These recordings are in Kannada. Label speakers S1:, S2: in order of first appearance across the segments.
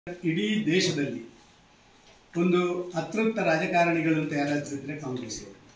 S1: ಇಡೀ ದೇಶದಲ್ಲಿ ಒಂದು ಅತೃಪ್ತ ರಾಜಕಾರಣಿಗಳು ಅಂತ ಯಾರಾದ್ರೂ ಇದ್ರೆ ಕಾಂಗ್ರೆಸ್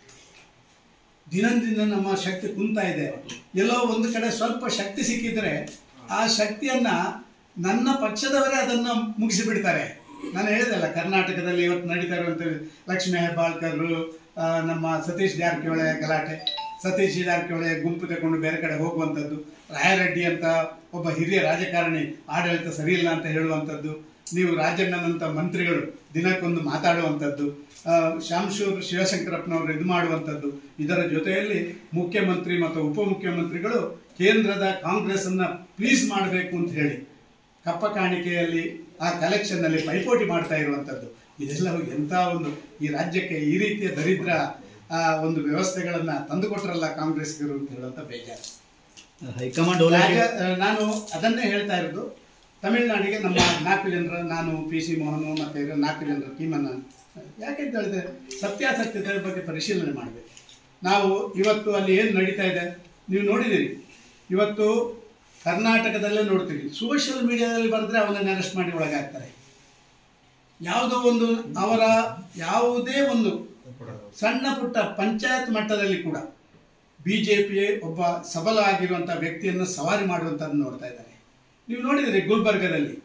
S1: ದಿನದಿಂದ ನಮ್ಮ ಶಕ್ತಿ ಕುಂತಾ ಇದೆ ಎಲ್ಲೋ ಒಂದು ಕಡೆ ಸ್ವಲ್ಪ ಶಕ್ತಿ ಸಿಕ್ಕಿದ್ರೆ ಆ ಶಕ್ತಿಯನ್ನ ನನ್ನ ಪಕ್ಷದವರೇ ಅದನ್ನ ಮುಗಿಸಿಬಿಡ್ತಾರೆ ನಾನು ಹೇಳಿದಲ್ಲ ಕರ್ನಾಟಕದಲ್ಲಿ ಇವತ್ತು ನಡೀತಾ ಇರುವಂತ ಲಕ್ಷ್ಮೀ ಹೆಬ್ಬಾಳ್ಕರ್ ಆ, ನಮ್ಮ ಸತೀಶ್ ಜಾರಕಿಹೊಳಿ ಗಲಾಟೆ ಸತೀಶ್ ಜಾರಕಿಹೊಳಿ ಗುಂಪು ತಗೊಂಡು ಬೇರೆ ಕಡೆ ಹೋಗುವಂಥದ್ದು ರಾಯರೆಡ್ಡಿ ಅಂತ ಒಬ್ಬ ಹಿರಿಯ ರಾಜಕಾರಣಿ ಆಡಳಿತ ಸರಿಯಿಲ್ಲ ಅಂತ ಹೇಳುವಂಥದ್ದು ನೀವು ರಾಜಣ್ಣನಂತ ಮಂತ್ರಿಗಳು ದಿನಕ್ಕೊಂದು ಮಾತಾಡುವಂಥದ್ದು ಆ, ಶಾಮಶೂರ್ ಶಿವಶಂಕರಪ್ಪನವರು ಇದು ಮಾಡುವಂಥದ್ದು ಇದರ ಜೊತೆಯಲ್ಲಿ ಮುಖ್ಯಮಂತ್ರಿ ಮತ್ತು ಉಪಮುಖ್ಯಮಂತ್ರಿಗಳು ಕೇಂದ್ರದ ಕಾಂಗ್ರೆಸ್ ಅನ್ನ ಪ್ಲೀಸ್ ಮಾಡಬೇಕು ಅಂತ ಹೇಳಿ ಕಪ್ಪ ಕಾಣಿಕೆಯಲ್ಲಿ ಆ ಕಲೆಕ್ಷನ್ ಅಲ್ಲಿ ಪೈಪೋಟಿ ಮಾಡ್ತಾ ಇರುವಂಥದ್ದು ಇದೆಲ್ಲವೂ ಎಂಥ ಒಂದು ಈ ರಾಜ್ಯಕ್ಕೆ ಈ ರೀತಿಯ ದರಿದ್ರ ಆ, ಒಂದು ವ್ಯವಸ್ಥೆಗಳನ್ನ ತಂದುಕೊಟ್ರಲ್ಲ ಕಾಂಗ್ರೆಸ್ಗರು ಅಂತ ಹೇಳುವಂತ ಬೇಜಾರು
S2: ಹೈಕಮಾಂಡ್
S1: ರಾಜ ನಾನು ಅದನ್ನೇ ಹೇಳ್ತಾ ಇರೋದು ತಮಿಳುನಾಡಿಗೆ ನಮ್ಮ ನಾಲ್ಕು ಜನರ ನಾನು ಪಿ ಸಿ ಮೋಹನ್ ಮತ್ತೆ ಇರೋ ನಾಲ್ಕು ಜನರ ಟೀಮನ್ನು ಯಾಕೆಂತ ಹೇಳಿದ್ರೆ ಸತ್ಯಾಸತ್ಯತೆಯ ಬಗ್ಗೆ ಪರಿಶೀಲನೆ ಮಾಡಬೇಕು ನಾವು ಇವತ್ತು ಅಲ್ಲಿ ಏನು ನಡೀತಾ ಇದೆ ನೀವು ನೋಡಿದಿರಿ ಇವತ್ತು ಕರ್ನಾಟಕದಲ್ಲೇ ನೋಡ್ತೀವಿ ಸೋಷಿಯಲ್ ಮೀಡಿಯಾದಲ್ಲಿ ಬರೆದ್ರೆ ಅವನನ್ನು ಅರೆಸ್ಟ್ ಮಾಡಿ ಒಳಗಾಗ್ತಾರೆ ಯಾವುದೋ ಒಂದು ಅವರ ಯಾವುದೇ ಒಂದು ಸಣ್ಣ ಪುಟ್ಟ ಪಂಚಾಯತ್ ಮಟ್ಟದಲ್ಲಿ ಕೂಡ ಬಿಜೆಪಿ ಒಬ್ಬ ಸಬಲ ಆಗಿರುವಂಥ ವ್ಯಕ್ತಿಯನ್ನು ಸವಾರಿ ಮಾಡುವಂಥದ್ದು ನೋಡ್ತಾ ಇದ್ದಾರೆ ನೀವು ನೋಡಿದಿರಿ ಗುಲ್ಬರ್ಗದಲ್ಲಿ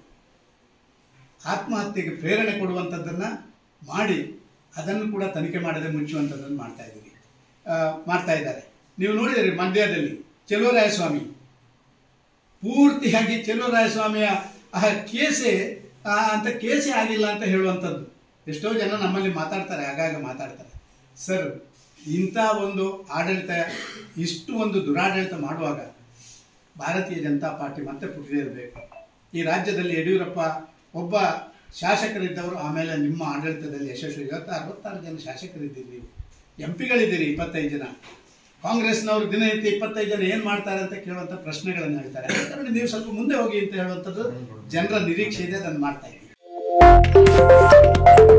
S1: ಆತ್ಮಹತ್ಯೆಗೆ ಪ್ರೇರಣೆ ಕೊಡುವಂಥದ್ದನ್ನು ಮಾಡಿ ಅದನ್ನು ಕೂಡ ತನಿಖೆ ಮಾಡದೆ ಮುಚ್ಚುವಂಥದ್ದನ್ನು ಮಾಡ್ತಾ ಇದ್ದೀರಿ ಆ, ಮಾಡ್ತಾ ಇದ್ದಾರೆ ನೀವು ನೋಡಿದಿರಿ ಮಂಡ್ಯದಲ್ಲಿ ಚೆಲುವರಾಯಸ್ವಾಮಿ ಪೂರ್ತಿಯಾಗಿ ಚೆಲುವರಾಯಸ್ವಾಮಿಯ ಆ ಕೇಸೇ ಆ, ಅಂತ ಕೇಸೇ ಆಗಿಲ್ಲ ಅಂತ ಹೇಳುವಂಥದ್ದು ಎಷ್ಟೋ ಜನ ನಮ್ಮಲ್ಲಿ ಮಾತಾಡ್ತಾರೆ ಆಗಾಗ ಮಾತಾಡ್ತಾರೆ ಸರ್ ಇಂಥ ಒಂದು ಆಡಳಿತ ಇಷ್ಟು ಒಂದು ದುರಾಡಳಿತ ಮಾಡುವಾಗ ಭಾರತೀಯ ಜನತಾ ಪಾರ್ಟಿ ಮತ್ತೆ ಪುಟಿದಿರಬೇಕು ಈ ರಾಜ್ಯದಲ್ಲಿ ಯಡಿಯೂರಪ್ಪ ಒಬ್ಬ ಶಾಸಕರಿದ್ದವರು ಆಮೇಲೆ ನಿಮ್ಮ ಆಡಳಿತದಲ್ಲಿ ಯಶಸ್ವಿ ಇವತ್ತು ಅರವತ್ತಾರು ಜನ ಶಾಸಕರಿದ್ದೀರಿ ನೀವು ಎಂ ಪಿಗಳಿದ್ದೀರಿ ಇಪ್ಪತ್ತೈದು ಜನ ಕಾಂಗ್ರೆಸ್ನವರು ದಿನನಿತ್ಯ ಇಪ್ಪತ್ತೈದು ಜನ ಏನು ಮಾಡ್ತಾರೆ ಅಂತ ಕೇಳುವಂಥ ಪ್ರಶ್ನೆಗಳನ್ನು ಹೇಳ್ತಾರೆ ಅದೇ ಕಾರಣ ನೀವು ಸ್ವಲ್ಪ ಮುಂದೆ ಹೋಗಿ ಅಂತ ಹೇಳುವಂಥದ್ದು ಜನರ ನಿರೀಕ್ಷೆ ಇದೆ ಅದನ್ನು ಮಾಡ್ತಾ ಇದ್ದೀವಿ